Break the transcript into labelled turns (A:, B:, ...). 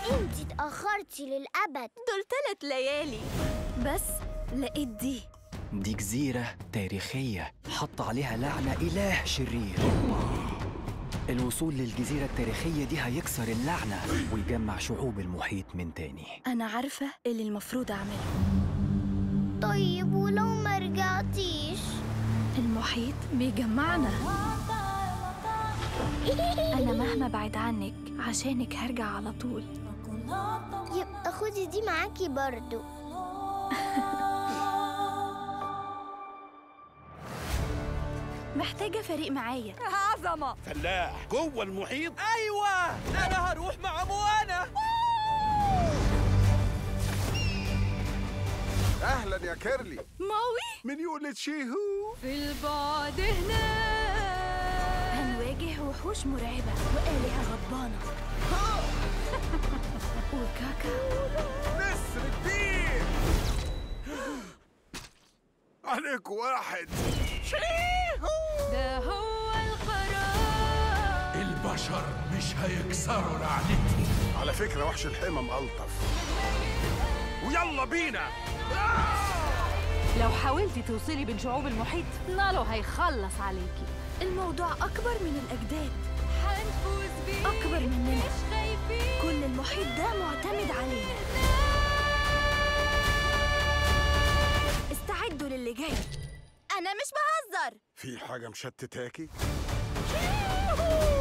A: انتي اتأخرتي للأبد
B: دول تلات ليالي بس لقيت دي
C: دي جزيرة تاريخية حط عليها لعنة إله شرير الوصول للجزيرة التاريخية دي هيكسر اللعنة ويجمع شعوب المحيط من تاني
B: أنا عارفة اللي المفروض أعمله
A: طيب ولو ما رجعتيش
B: المحيط بيجمعنا أنا مهما بعد عنك عشانك هرجع على طول
A: يبقى خدي دي معاكي برضو
B: محتاجة فريق معايا
D: عظمة
E: فلاح جوه المحيط
D: أيوة أنا هروح مع موانا
F: اهلا يا كيرلي
B: ماوي
F: من يولد شيهو
B: في البعد هناك هنواجه وحوش مرعبة وآلهة غضبانة وكاكا
F: نسر كبير عليك واحد
B: ده هو القرار
G: البشر مش هيكسروا لعنتي
F: على فكرة وحش الحمم ألطف
E: ويلا بينا
H: لو حاولتي توصلي بين شعوب المحيط نالو هيخلص عليكي
B: الموضوع أكبر من الأجداد هنفوز بيه أكبر مننا مش خايفين كل المحيط ده معتمد علينا استعدوا للي جاي أنا مش بهزر
F: في حاجة مشتتاكي؟